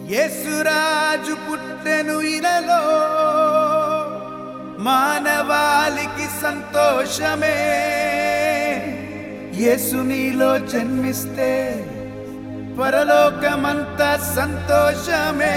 యేసురాజు పుట్టెను ఇలలో మానవాళికి సంతోషమే యేసు నీలో జన్మిస్తే పరలోకమంతా సంతోషమే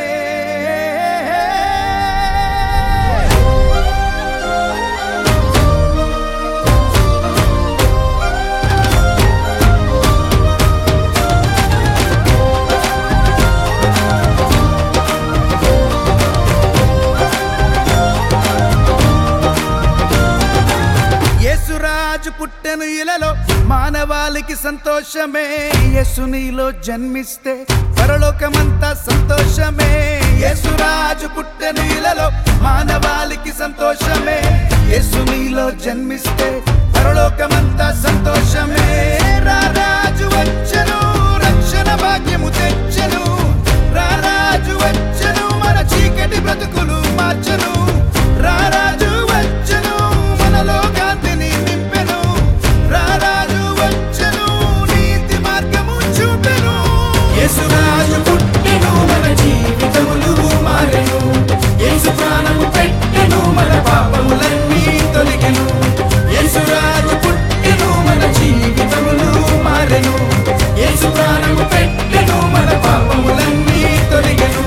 యేసురాజు పుట్టెను ఇలలో మానవాళికి సంతోషమే యేసు నీలో జన్మిస్తే పరలోకమంతా సంతోషమే యేసురాజు పుట్టెను ఇలలో మానవాళికి సంతోషమే యేసు నీలో జన్మిస్తే పరలోకమంతా సంతోషమే రారాజు వచ్చెను రక్షణ భాగ్యము తెచ్చెను రారాజు వచ్చెను మన చీకటి బ్రతుకులు మార్చెను రారాజు వచ్చెను మనలో కాంతిని నింపెను రారాజు వచ్చెను నీతి మార్గము చూపెను యేసురాజు పుట్టెను మన జీవితములు మారెను యేసు ప్రాణము పెట్టెను మన పాపములన్నీ తొలగెను యేసురాజు పుట్టెను మన జీవితములు మారెను యేసు ప్రాణము పెట్టెను మన పాపములన్నీ తొలగెను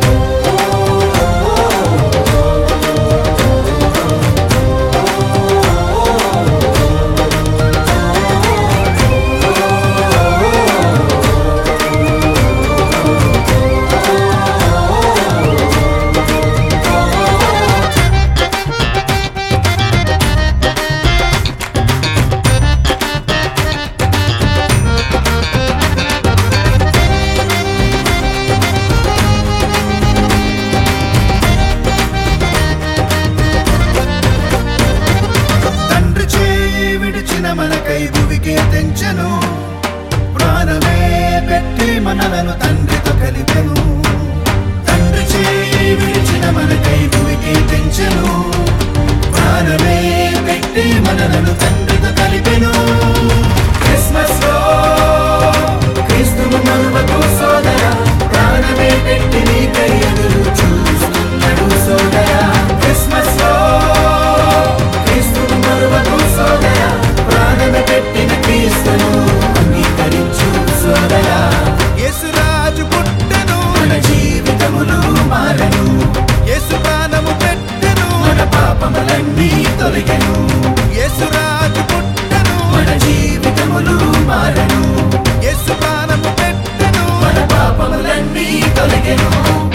తండ్రి చేయి విడిచిన మనకై భువికే తెంచెను ప్రాణమే పెట్టి మనలను తండ్రితో కలిపెను తండ్రి చేయి విడిచిన మనకై భువికే తెంచెను ప్రాణమే పెట్టి మనలను తండ్రితో కలిపెను క్రిస్మస్ లో క్రీస్తును మరువకు సోదర ప్రాణమే పెట్టి నీకై ఎదురు చూస్తున్నాడు సోదర క్రిస్మస్ లో క్రీస్తును మరువకు సోదర ప్రాణమే పెట్టిన క్రీస్తును అంగీకరించు సోదర యేసురాజు పుట్టెను మన జీవితములు మారెను యేసు ప్రాణము పెట్టెను మన పాపములన్నీ తొలగెను యేసురాజు పుట్టెను మన జీవితములు మారెను యేసు ప్రాణము పెట్టెను మన పాపములన్నీ తొలగెను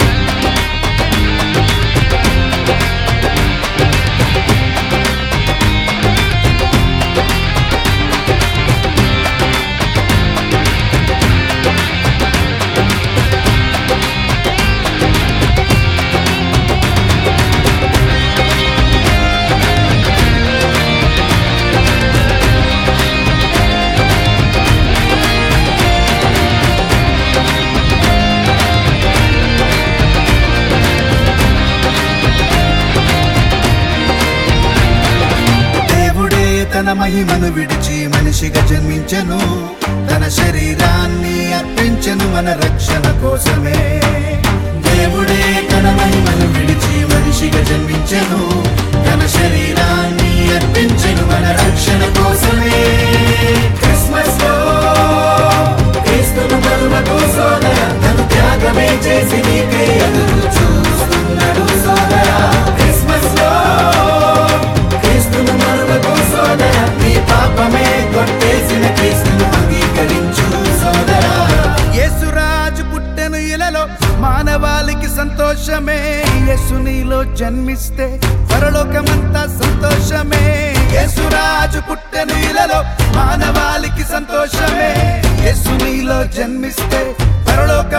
దేవుడే తన మహిమను విడిచి మనిషిగా జన్మించెను తన శరీరాన్ని అర్పించెను మన రక్షణ కోసమే దేవుడే తన మహిమను విడిచి మనిషిగా జన్మించెను తన శరీరాన్ని అర్పించెను మన రక్షణ కోసమే క్రిస్మస్ లో క్రీస్తును మరువకు సోదర తను త్యాగమే చేసి నీకై ఎదురు చూస్తున్నాడు సోదర క్రిస్మస్ లో క్రీస్తును మరువకు సోదర నీ పాపమే కొట్టేసిన క్రీస్తును అంగీకరించు సోదర యేసురాజు పుట్టెను ఇలలో మానవాళికి సంతోషమే యేసు నీలో జన్మిస్తే పరలోకమంతా సంతోషమే యేసురాజు పుట్టెను ఇలలో మానవాళికి సంతోషమే యేసు నీలో జన్మిస్తే పరలోక